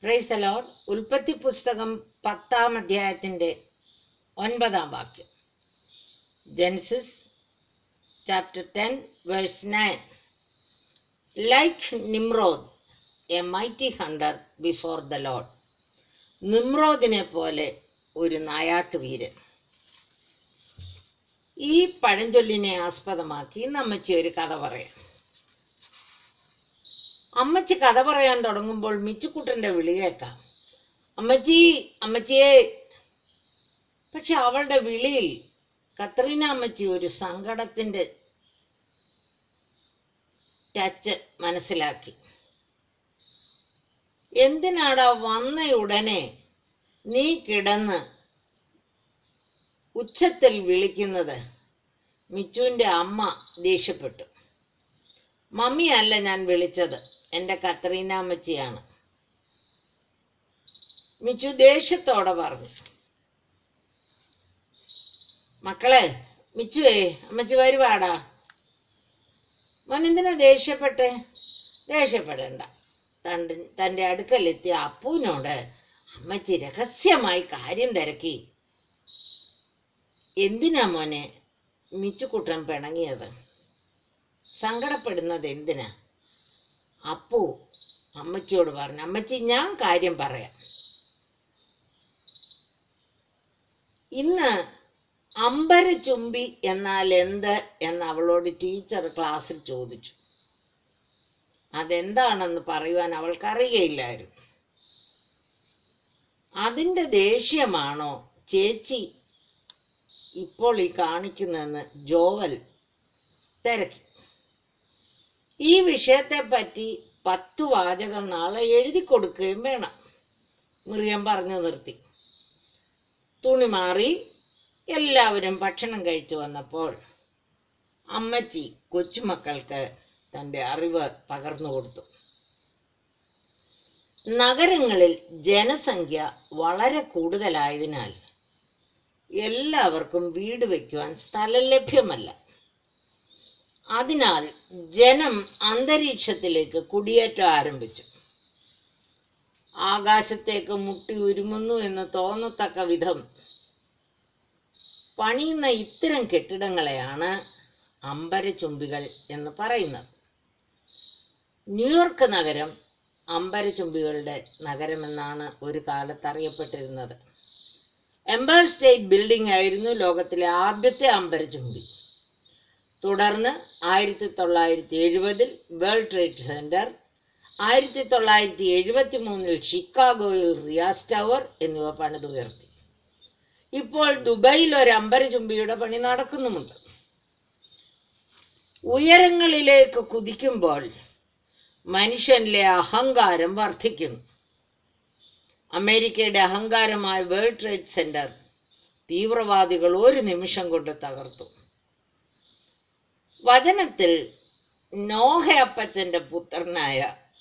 praise the Lord ഉൽപ്പത്തി പുസ്തകം പത്താം അധ്യായത്തിൻ്റെ ഒൻപതാം വാക്യം Genesis chapter ten verse nine like Nimrod a mighty hunter before the lord നിമ്രോദിനെ പോലെ ഒരു നായാട്ട് വീരൻ ഈ പഴഞ്ചൊല്ലിനെ ആസ്പദമാക്കി നമ്മച്ചി ഒരു കഥ പറയാം അമ്മച്ചി കഥ പറയാൻ തുടങ്ങുമ്പോൾ മിച്ചുക്കുട്ടൻ്റെ വിളി കേൾക്കാം അമ്മച്ചി അമ്മച്ചിയെ പക്ഷെ അവളുടെ വിളിയിൽ കത്രീന അമ്മച്ചി ഒരു സങ്കടത്തിൻ്റെ ടച്ച് മനസ്സിലാക്കി എന്തിനാടാ വന്നയുടനെ നീ കിടന്ന് ഉച്ചത്തിൽ വിളിക്കുന്നത് മിച്ചുവിൻ്റെ അമ്മ ദേഷ്യപ്പെട്ടു മമ്മിയല്ല ഞാൻ വിളിച്ചത് എൻ്റെ കത്രീന അമ്മച്ചിയാണ് മിച്ചു ദേഷ്യത്തോടെ പറഞ്ഞു മക്കളെ മിച്ചുവേ അമ്മച്ചി വരുവാടാ മോൻ എന്തിനാ ദേഷ്യപ്പെട്ടെ ദേഷ്യപ്പെടണ്ട തൻ്റെ തൻ്റെ അടുക്കലെത്തിയ അപ്പുവിനോട് അമ്മച്ചി രഹസ്യമായി കാര്യം തിരക്കി എന്തിനാ മോനെ മിച്ചുക്കുട്ടൻ പിണങ്ങിയത് സങ്കടപ്പെടുന്നത് എന്തിനാ അപ്പു അമ്മച്ചിയോട് പറഞ്ഞു അമ്മച്ചി ഞാൻ കാര്യം പറയാം ഇന്ന് അമ്പര ചുംബി എന്നാൽ എന്ത് എന്ന് അവളോട് ടീച്ചർ ക്ലാസ്സിൽ ചോദിച്ചു അതെന്താണെന്ന് പറയുവാൻ അവൾക്കറിയയില്ലായിരുന്നു അതിൻ്റെ ദേഷ്യമാണോ ചേച്ചി ഇപ്പോൾ ഈ കാണിക്കുന്നതെന്ന് ജോവൽ തിരക്കി ഈ വിഷയത്തെ പറ്റി പത്തു വാചകം നാളെ എഴുതി കൊടുക്കുകയും വേണം മറിയം പറഞ്ഞു നിർത്തി തുണി മാറി എല്ലാവരും ഭക്ഷണം കഴിച്ചു വന്നപ്പോൾ അമ്മച്ചി കൊച്ചുമക്കൾക്ക് തൻ്റെ അറിവ് പകർന്നു കൊടുത്തു നഗരങ്ങളിൽ ജനസംഖ്യ വളരെ കൂടുതലായതിനാൽ എല്ലാവർക്കും വീട് വയ്ക്കുവാൻ സ്ഥലം ലഭ്യമല്ല അതിനാൽ ജനം അന്തരീക്ഷത്തിലേക്ക് കുടിയേറ്റം ആരംഭിച്ചു ആകാശത്തേക്ക് മുട്ടി ഉരുമുന്നു എന്ന് തോന്നത്തക്ക വിധം പണിയുന്ന ഇത്തരം കെട്ടിടങ്ങളെയാണ് അമ്പരചുംബികൾ എന്ന് പറയുന്നത് ന്യൂയോർക്ക് നഗരം അമ്പരചുംബികളുടെ നഗരമെന്നാണ് ഒരു കാലത്ത് അറിയപ്പെട്ടിരുന്നത് എംപയർ സ്റ്റേറ്റ് ബിൽഡിംഗ് ആയിരുന്നു ലോകത്തിലെ ആദ്യത്തെ അമ്പരചുംബി തുടർന്ന് ആയിരത്തി തൊള്ളായിരത്തി എഴുപതിൽ വേൾഡ് ട്രേഡ് സെൻറ്റർ ആയിരത്തി തൊള്ളായിരത്തി എഴുപത്തി മൂന്നിൽ ഷിക്കാഗോയിൽ റിയാസ് ടവർ എന്നിവ പണിതുയർത്തി ഇപ്പോൾ ദുബൈയിൽ ഒരു അമ്പരചുംബിയുടെ പണി നടക്കുന്നുമുണ്ട് ഉയരങ്ങളിലേക്ക് കുതിക്കുമ്പോൾ മനുഷ്യനിലെ അഹങ്കാരം വർദ്ധിക്കുന്നു അമേരിക്കയുടെ അഹങ്കാരമായ വേൾഡ് ട്രേഡ് സെൻറ്റർ തീവ്രവാദികൾ ഒരു നിമിഷം കൊണ്ട് തകർത്തു വചനത്തിൽ നോഹയപ്പച്ചൻ്റെ പുത്രനായ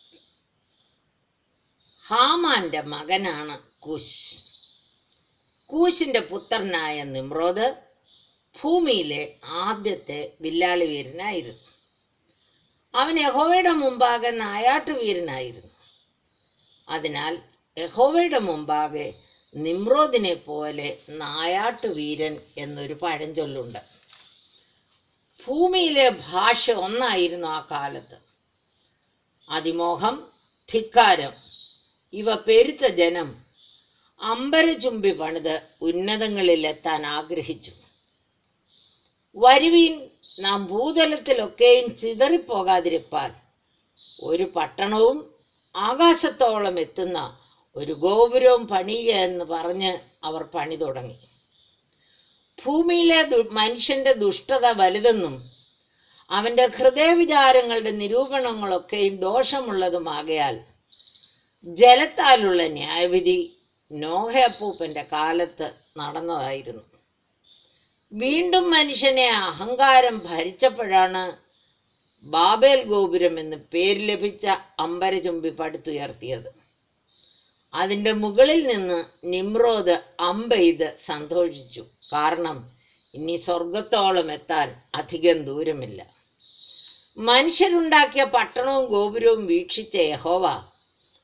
ഹാമാന്റെ മകനാണ് കൂശ് കൂശിന്റെ പുത്രനായ നിമ്രോദ് ഭൂമിയിലെ ആദ്യത്തെ വില്ലാളി വീരനായിരുന്നു അവൻ യഹോവയുടെ മുമ്പാകെ നായാട്ട് വീരനായിരുന്നു അതിനാൽ യഹോവയുടെ മുമ്പാകെ നിമ്രോദിനെ പോലെ നായാട്ട് വീരൻ എന്നൊരു പഴഞ്ചൊല്ലുണ്ട് ഭൂമിയിലെ ഭാഷ ഒന്നായിരുന്നു ആ കാലത്ത് അതിമോഹം ധിക്കാരം ഇവ പെരുത്ത ജനം അമ്പരചുംബി പണിത് ഉന്നതങ്ങളിലെത്താൻ ആഗ്രഹിച്ചു വരുവീൻ നാം ഭൂതലത്തിലൊക്കെയും ചിതറിപ്പോകാതിരിപ്പാൻ ഒരു പട്ടണവും ആകാശത്തോളം എത്തുന്ന ഒരു ഗോപുരവും പണിയുക എന്ന് പറഞ്ഞ് അവർ പണി തുടങ്ങി ഭൂമിയിലെ മനുഷ്യന്റെ ദുഷ്ടത വലുതെന്നും അവന്റെ ഹൃദയവിചാരങ്ങളുടെ നിരൂപണങ്ങളൊക്കെയും ദോഷമുള്ളതുമാകയാൽ ജലത്താലുള്ള ന്യായവിധി നോഹയപ്പൂപ്പന്റെ കാലത്ത് നടന്നതായിരുന്നു വീണ്ടും മനുഷ്യനെ അഹങ്കാരം ഭരിച്ചപ്പോഴാണ് ബാബേൽ ഗോപുരം എന്ന് പേര് ലഭിച്ച അമ്പരചുംബി പടുത്തുയർത്തിയത് അതിൻ്റെ മുകളിൽ നിന്ന് നിമ്രോദ് അമ്പെയ്ത് സന്തോഷിച്ചു കാരണം ഇനി സ്വർഗത്തോളം എത്താൻ അധികം ദൂരമില്ല മനുഷ്യരുണ്ടാക്കിയ പട്ടണവും ഗോപുരവും വീക്ഷിച്ച യഹോവ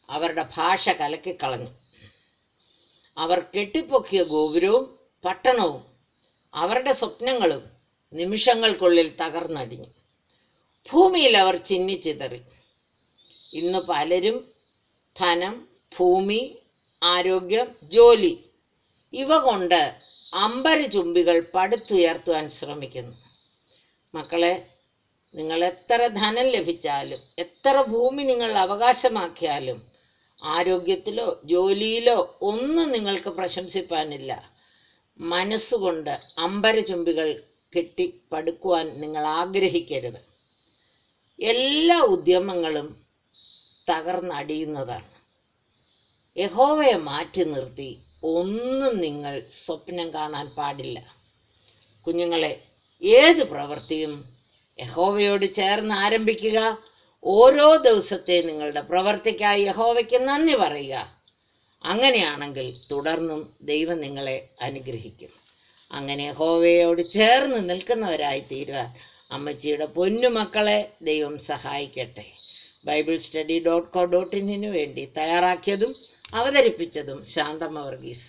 അവരുടെ ഭാഷ കലക്കിക്കളഞ്ഞു അവർ കെട്ടിപ്പൊക്കിയ ഗോപുരവും പട്ടണവും അവരുടെ സ്വപ്നങ്ങളും നിമിഷങ്ങൾക്കുള്ളിൽ തകർന്നടിഞ്ഞു ഭൂമിയിൽ അവർ ചിന്നിച്ചിതറി ഇന്ന് പലരും ധനം ഭൂമി ആരോഗ്യം ജോലി ഇവ കൊണ്ട് അമ്പര ചുംബികൾ പടുത്തുയർത്തുവാൻ ശ്രമിക്കുന്നു മക്കളെ നിങ്ങൾ എത്ര ധനം ലഭിച്ചാലും എത്ര ഭൂമി നിങ്ങൾ അവകാശമാക്കിയാലും ആരോഗ്യത്തിലോ ജോലിയിലോ ഒന്നും നിങ്ങൾക്ക് പ്രശംസിപ്പാനില്ല മനസ്സുകൊണ്ട് അമ്പര ചുംബികൾ കെട്ടി പടുക്കുവാൻ നിങ്ങൾ ആഗ്രഹിക്കരുത് എല്ലാ ഉദ്യമങ്ങളും തകർന്നടിയുന്നതാണ് യഹോവയെ മാറ്റി നിർത്തി ഒന്നും നിങ്ങൾ സ്വപ്നം കാണാൻ പാടില്ല കുഞ്ഞുങ്ങളെ ഏത് പ്രവൃത്തിയും യഹോവയോട് ചേർന്ന് ആരംഭിക്കുക ഓരോ ദിവസത്തെ നിങ്ങളുടെ പ്രവർത്തിക്കായി യഹോവയ്ക്ക് നന്ദി പറയുക അങ്ങനെയാണെങ്കിൽ തുടർന്നും ദൈവം നിങ്ങളെ അനുഗ്രഹിക്കും അങ്ങനെ യഹോവയോട് ചേർന്ന് നിൽക്കുന്നവരായി തീരുവാൻ അമ്മച്ചിയുടെ പൊന്നുമക്കളെ ദൈവം സഹായിക്കട്ടെ Bible study dot co dot ഇന്നിനു വേണ്ടി തയ്യാറാക്കിയതും അവതരിപ്പിച്ചതും ശാന്തമ്മ വർഗീസ്